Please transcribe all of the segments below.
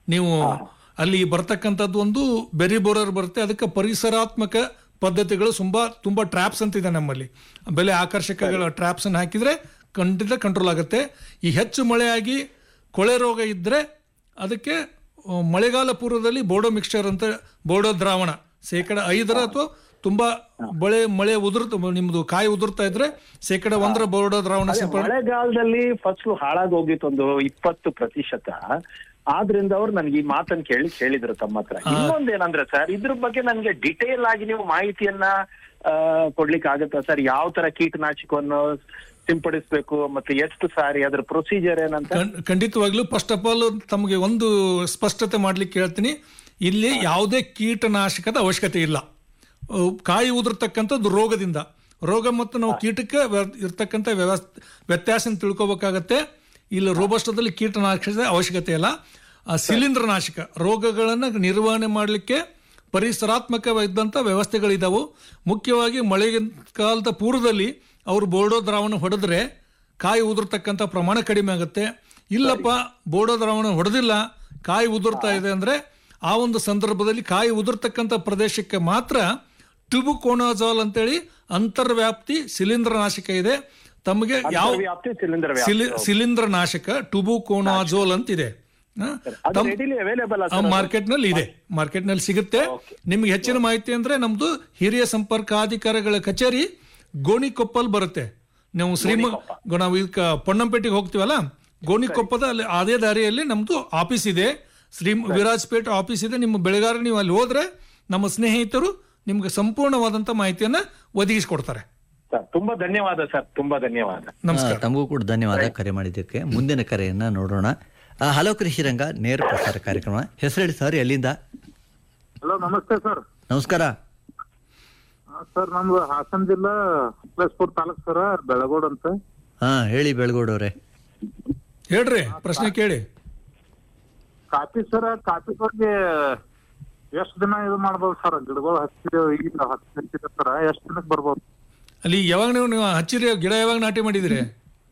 ನೀವು ಅಲ್ಲಿ ಬರ್ತಕ್ಕಂಥದ್ದು ಒಂದು ಬೆರಿ ಬೋರರ್ ಬರುತ್ತೆ ಅದಕ್ಕೆ ಪರಿಸರಾತ್ಮಕ ಪದ್ಧತಿಗಳು ತುಂಬಾ ತುಂಬಾ ಟ್ರ್ಯಾಪ್ಸ್ ಅಂತ ಇದೆ ನಮ್ಮಲ್ಲಿ ಬೆಲೆ ಆಕರ್ಷಕಗಳ ಟ್ರ್ಯಾಪ್ಸ್ ಅನ್ನು ಹಾಕಿದ್ರೆ ಖಂಡಿತ ಕಂಟ್ರೋಲ್ ಆಗುತ್ತೆ ಈ ಹೆಚ್ಚು ಮಳೆಯಾಗಿ ಕೊಳೆ ರೋಗ ಇದ್ರೆ ಅದಕ್ಕೆ ಆ, ಮಳೆಗಾಲ ಪೂರ್ವದಲ್ಲಿ ಬೋಡೋ ಮಿಕ್ಸ್ಚರ್ ಅಂತ ಬೋಡೋ ದ್ರಾವಣ ಶೇಕಡ ಐದರ ಅಥವಾ ತುಂಬಾ ಬಳೆ ಮಳೆ ಉದುರ್ತ ನಿಮ್ದು ಕಾಯಿ ಉದುರ್ತಾ ಇದ್ರೆ ಶೇಕಡ ಒಂದರ ಬೋಡೋ ದ್ರಾವಣ ಸಿಂಪಡಣೆ ಮಳೆಗಾಲದಲ್ಲಿ ಫಸಲು ಹಾಳಾಗಿ ಹೋಗಿತ್ತು ಒಂದು ಇಪ್ಪತ್ತು ಪ್ರತಿಶತ ಆದ್ರಿಂದ ಅವ್ರು ನನ್ಗೆ ಈ ಮಾತನ್ನ ಕೇಳಿ ಕೇಳಿದ್ರು ತಮ್ಮ ಹತ್ರ ಇನ್ನೊಂದೇನಂದ್ರೆ ಸರ್ ಇದ್ರ ಬಗ್ಗೆ ನನ್ಗೆ ಡಿಟೇಲ್ ಆಗಿ ನೀವು ಮಾಹಿತಿಯನ್ನ ಆ, ಕೊಡ್ಲಿಕ್ಕೆ ಆಗತ್ತಾ ಸರ್ ಯಾವ ತರ ಕೀಟನಾಶಕವನ್ನು ಸಿಂಪಡಿಸ್ಬೇಕು ಮತ್ತೆ ಎಷ್ಟು ಸಾರಿ ಅದ್ರ ಪ್ರೊಸೀಜರ್ ಏನಂತ ಖಂಡ್- ಖಂಡಿತವಾಗ್ಲೂ ಫಸ್ಟ್ ಆಫ್ ಆಲ್ ತಮಗೆ ಒಂದು ಸ್ಪಷ್ಟತೆ ಮಾಡ್ಲಿಕ್ಕೆ ಹೇಳ್ತೀನಿ ಇಲ್ಲಿ ಯಾವುದೇ ಕೀಟನಾಶಕದ ಅವಶ್ಯಕತೆ ಇಲ್ಲ ಅಹ್, ಕಾಯಿ ಉದುರ್ತಕ್ಕಂಥದ್ದು ರೋಗದಿಂದ ರೋಗ ಮತ್ತು ನಾವು ಕೀಟಕ್ಕೆ ವ್ಯ- ಇರ್ತಕ್ಕಂಥ ವ್ಯವಸ್ಥೆ ವ್ಯತ್ಯಾಸ ತಿಳ್ಕೊಬೇಕಾಗತ್ತೆ ಇಲ್ಲಿ ರೋಬಸ್ಟದಲ್ಲಿ ಕೀಟನಾಶಕದ ಅವಶ್ಯಕತೆ ಇಲ್ಲ ಆ ಶಿಲೀಂಧ್ರನಾಶಕ ರೋಗಗಳನ್ನು ನಿರ್ವಹಣೆ ಮಾಡಲಿಕ್ಕೆ ಪರಿಸರಾತ್ಮಕವಾದಂಥ ವ್ಯವಸ್ಥೆಗಳಿದಾವು ಮುಖ್ಯವಾಗಿ ಮಳೆಗಾಲದ ಪೂರ್ವದಲ್ಲಿ ಅವರು ಬೋರ್ಡೋ ದ್ರಾವಣ ಹೊಡೆದ್ರೆ ಕಾಯಿ ಉದುರ್ತಕ್ಕಂಥ ಪ್ರಮಾಣ ಕಡಿಮೆ ಆಗುತ್ತೆ ಇಲ್ಲಪ್ಪ ಬೋರ್ಡೋ ದ್ರಾವಣ ಹೊಡೆದಿಲ್ಲ ಕಾಯಿ ಉದುರ್ತಾ ಇದೆ ಅಂದ್ರೆ ಆ ಒಂದು ಸಂದರ್ಭದಲ್ಲಿ ಕಾಯಿ ಉದುರ್ತಕ್ಕಂಥ ಪ್ರದೇಶಕ್ಕೆ ಮಾತ್ರ ಟ್ಯೂಬುಕೋನಾಜಾಲ್ ಅಂತೇಳಿ ಅಂತರ್ವ್ಯಾಪ್ತಿ ಶಿಲೀಂಧ್ರನಾಶಕ ಇದೆ ತಮಗೆ ಯಾವ ವ್ಯಾಪ್ತಿ ಸಿಲಿಂಡರ್ ಶಿಲಿ- ಶಿಲೀಂಧ್ರನಾಶಕ ಟುಬುಕೋನಾಜೋಲ್ ಅಂತಿದೆ ಅದು ರೆಡಿಲಿ ಅವೈಲೇಬಲ್ ಮಾರ್ಕೆಟ್ ನಲ್ಲಿ ಇದೆ ಮಾರ್ಕೆಟ್ ನಲ್ಲಿ ಸಿಗುತ್ತೆ ನಿಮ್ಗೆ ಹೆಚ್ಚಿನ ಮಾಹಿತಿ ಅಂದ್ರೆ ನಮ್ದು ಹಿರಿಯ ಸಂಪರ್ಕಾಧಿಕಾರಿಗಳ ಕಚೇರಿ ಗೋಣಿಕೊಪ್ಪಲ್ ಬರುತ್ತೆ ನಾವು ಶ್ರೀಮಂತ ನಾವು ಇದಕ್ಕ ಪೊನ್ನಂಪೇಟೆಗೆ ಹೋಗ್ತೀವಲ್ಲ ಗೋಣಿಕೊಪ್ಪದ ಅಲ್ಲಿ ಅದೇ ದಾರಿಯಲ್ಲಿ ನಮ್ದು ಆಫೀಸ್ ಇದೆ ಶ್ರೀ ವಿರಾಜ್ಪೇಟ್ ಆಫೀಸ್ ಇದೆ ನಿಮ್ಮ ಬೆಳೆಗಾರ ನೀವು ಅಲ್ಲಿ ಹೋದ್ರೆ ನಮ್ಮ ಸ್ನೇಹಿತರು ನಿಮ್ಗೆ ಸಂಪೂರ್ಣವಾದಂತ ಮಾಹಿತಿಯನ್ನ ಒದಗಿಸಿಕೊಡ್ತಾರೆ ಸರ್ ತುಂಬಾ ಧನ್ಯವಾದ ಸರ್ ತುಂಬಾ ಧನ್ಯವಾದ ನಮಸ್ಕಾರ ಆ, ತಮಗೂ ಕೂಡ ಧನ್ಯವಾದ ಕರೆ ಮಾಡಿದ್ದಕ್ಕೆ ಮುಂದಿನ ಕರೆಯನ್ನ ನೋಡೋಣ ಆ, ಹಲೋ ಕೃಷಿ ರಂಗ ನೇರ ಪ್ರಸಾರ ಕಾರ್ಯಕ್ರಮ ಹೆಸರೇಳಿ ಸರ್ ಎಲ್ಲಿಂದ ಹಲೋ ನಮಸ್ತೆ ಸರ್ ನಮಸ್ಕಾರ ಸರ್ ನಮ್ದು ಹಾಸನ ಜಿಲ್ಲಾ ಪ್ಲೇಸ್ಪುರ್ ತಾಲೂಕ್ ಸರ್ ಬೆಳಗೋಡ್ ಅಂತ ಹಾ ಹೇಳಿ ಬೆಳಗೋಡವ್ರೆ ಹೇಳ್ರಿ ಪ್ರಶ್ನೆ ಕೇಳಿ ಕಾಫಿ ಸರ್ ಕಾಫಿ ಬಗ್ಗೆ ಎಷ್ಟ್ ದಿನ ಇದು ಮಾಡ್ಬೋದು ಸರ್ ಗಿಡಗಳು ಹಚ್ಚಿದೇವ್ ಈಗ ಹಚ್ಚಿದ ಸರ್ ಎಷ್ಟ್ ದಿನಕ್ಕೆ ಬರ್ಬೋದು ಅಲ್ಲಿ ಯಾವಾಗ ನೀವು ನೀವು ಹಚ್ಚಿರಿ ಗಿಡ ಯಾವಾಗ ನಾಟಿ ಮಾಡಿದಿರಿ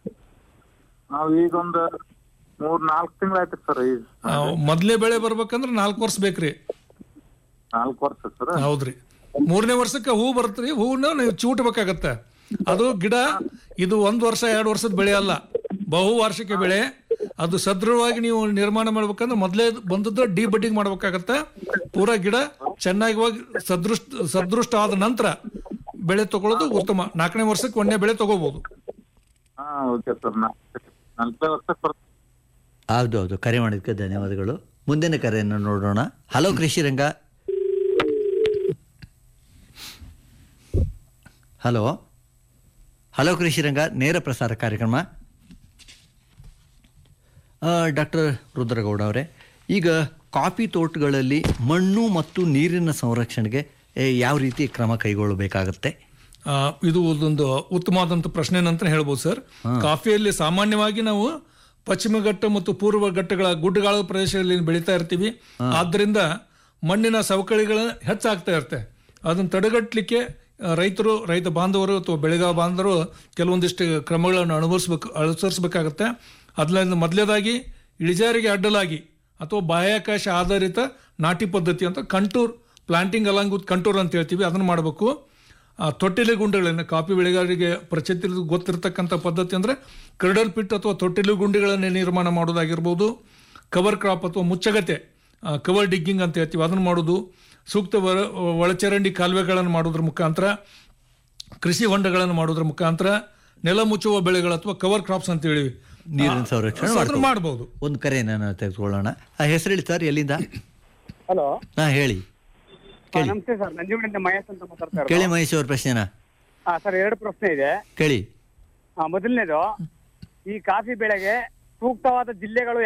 ನಾವ್ ಈಗ ಒಂದ್ ಮೂರ್ ನಾಲ್ಕ್ ತಿಂಗಳ ಆಯ್ತು ಸರ್ ಈಗ ಆ, ಮೊದ್ಲೇ ಬೆಳೆ ಬರ್ಬೇಕಂದ್ರೆ ನಾಲ್ಕು ವರ್ಷ ಬೇಕ್ರಿ ನಾಲ್ಕು ವರ್ಷ ಸರ್ ಹೌದ್ರಿ ಮೂರನೇ ವರ್ಷಕ್ಕೆ ಹೂ ಬರ್ತರಿ ಹೂವನ್ನ ನೀವು ಚೂಟ್ಬೇಕಾಗತ್ತೆ ಅದು ಗಿಡ ಇದು ಒಂದ್ ವರ್ಷ ಎರಡು ವರ್ಷದ ಬೆಳೆ ಅಲ್ಲ ಬಹು ವಾರ್ಷಿಕ ಬೆಳೆ ಅದು ಸದೃಢವಾಗಿ ನೀವು ನಿರ್ಮಾಣ ಮಾಡ್ಬೇಕಂದ್ರೆ ಮೊದಲೇ ಬಂದದ್ದು ಡಿ ಬಡ್ಡಿಂಗ್ ಮಾಡ್ಬೇಕಾಗತ್ತೆ ಪೂರಾ ಗಿಡ ಚೆನ್ನಾಗಿ ಹೋಗಿ ಸದೃಷ್ಟ ಸದೃಷ್ಟ ಆದ ನಂತರ ಬೆಳೆ ತಗೊಳ್ಳೋದು ಉತ್ತಮ ನಾಲ್ಕನೇ ವರ್ಷಕ್ಕೆ ಒಂದೇ ಬೆಳೆ ತಗೋಬಹುದು ಹಾ ಓಕೆ ಸರ್ ನಾಲ್ಕೇ ವರ್ಷಕ್ಕೆ ಬರ್ತದೆ ಹೌದು ಹೌದು ಕರೆ ಮಾಡಿದ್ದಕ್ಕೆ ಧನ್ಯವಾದಗಳು ಮುಂದಿನ ಕರೆಯನ್ನು ನೋಡೋಣ ಹಲೋ ಕೃಷಿ ರಂಗ ಹಲೋ ಹಲೋ ಕೃಷಿ ರಂಗ ನೇರ ಪ್ರಸಾರ ಕಾರ್ಯಕ್ರಮ ಡಾಕ್ಟರ್ ರುದ್ರಗೌಡ ಅವರೇ ಈಗ ಕಾಫಿ ತೋಟಗಳಲ್ಲಿ ಮಣ್ಣು ಮತ್ತು ನೀರಿನ ಸಂರಕ್ಷಣೆಗೆ ಏ, ಯಾವ ರೀತಿ ಕ್ರಮ ಕೈಗೊಳ್ಳಬೇಕಾಗತ್ತೆ ಆ, ಇದು ಒಂದು ಉತ್ತಮವಾದಂತ ಪ್ರಶ್ನೆ ಅಂತ ಹೇಳ್ಬೋದು ಸರ್ ಕಾಫಿಯಲ್ಲಿ ಸಾಮಾನ್ಯವಾಗಿ ನಾವು ಪಶ್ಚಿಮ ಘಟ್ಟ ಮತ್ತು ಪೂರ್ವ ಘಟ್ಟಗಳ ಗುಡ್ಡಗಾಳ ಪ್ರದೇಶದಲ್ಲಿ ಬೆಳೀತಾ ಇರ್ತೀವಿ ಆದ್ದರಿಂದ ಮಣ್ಣಿನ ಸವಕಳಿಗಳ ಹೆಚ್ಚಾಗ್ತಾ ಇರುತ್ತೆ ಅದನ್ನು ತಡೆಗಟ್ಟಲಿಕ್ಕೆ ಆ, ರೈತರು ರೈತ ಬಾಂಧವರು ಅಥವಾ ಬೆಳೆಗಾರ ಬಾಂಧವರು ಕೆಲವೊಂದಿಷ್ಟು ಕ್ರಮಗಳನ್ನು ಅನುಭವಿಸ್ಬೇಕು ಅನುಸರಿಸಬೇಕಾಗತ್ತೆ ಅದರಿಂದ ಮೊದಲೇದಾಗಿ ಇಳಿಜಾರಿಗೆ ಅಡ್ಡಲಾಗಿ ಅಥವಾ ಬಾಹ್ಯಾಕಾಶ ಆಧಾರಿತ ನಾಟಿ ಪದ್ಧತಿ ಅಂತ contour planting along with contour ಅಂತ ಹೇಳ್ತೀವಿ ಅದನ್ನು ಮಾಡಬೇಕು ಆ ತೊಟ್ಟಿಲೆ ಗುಂಡಿಗಳನ್ನು ಕಾಫಿ ಬೆಳೆಗಾರರಿಗೆ ಪ್ರಸಿದ್ಧಿ ಗೊತ್ತಿರತಕ್ಕಂಥ ಪದ್ಧತಿ ಅಂದರೆ ಕ್ರಡಲ್ ಪಿಟ್ ಅಥವಾ ತೊಟ್ಟಿಲು ಗುಂಡಿಗಳನ್ನು ನಿರ್ಮಾಣ ಮಾಡೋದಾಗಿರ್ಬೋದು ಕವರ್ ಕ್ರಾಪ್ ಅಥವಾ ಮುಚ್ಚಗತೆ ಕವರ್ ಡಿಗ್ಗಿಂಗ್ ಅಂತ ಹೇಳ್ತೀವಿ ಅದನ್ನು ಮಾಡೋದು ಸೂಕ್ತ ಒಳ ಒಳಚರಂಡಿ ಕಾಲುವೆಗಳನ್ನು ಮಾಡೋದ್ರ ಮುಖಾಂತರ ಕೃಷಿ ಹೊಂಡಗಳನ್ನು ಮಾಡೋದ್ರ ಮುಖಾಂತರ ನೆಲ ಮುಚ್ಚುವ ಬೆಳೆಗಳು ಅಥವಾ ಕವರ್ ಕ್ರಾಪ್ಸ್ ಅಂತ ಹೇಳಿ ನೀರಿನ ಸಂರಕ್ಷಣೆ ಅದನ್ನು ಮಾಡ್ಬೋದು. ಮಾಡ್ಬೋದು ಒಂದು ಕರೆಯನ್ನು ನಾವು ತೆಗೆದುಕೊಳ್ಳೋಣ ಆ ಹೆಸರೇಳಿ ಸರ್ ಎಲ್ಲಿಂದ ಹಲೋ ಹಾ ಹೇಳಿ ಕೇಳಿ ನಮಸ್ತೆ ಸರ್ ನಂಜುಗಡಿಂದ ಮಹೇಶ್ ಅಂತ ಮಾತಾಡ್ತಾ ಕೇಳಿ ಇರೋದು ಮಹೇಶ್ ಅವ್ರ ಪ್ರಶ್ನೆನ ಹಾ ಸರ್ ಎರಡು ಪ್ರಶ್ನೆ ಇದೆ ಕೇಳಿ ಆ, ಮೊದಲನೇದು ಈ ಕಾಫಿ ಬೆಳೆಗೆ ಸೂಕ್ತವಾದ ಜಿಲ್ಲೆಗಳು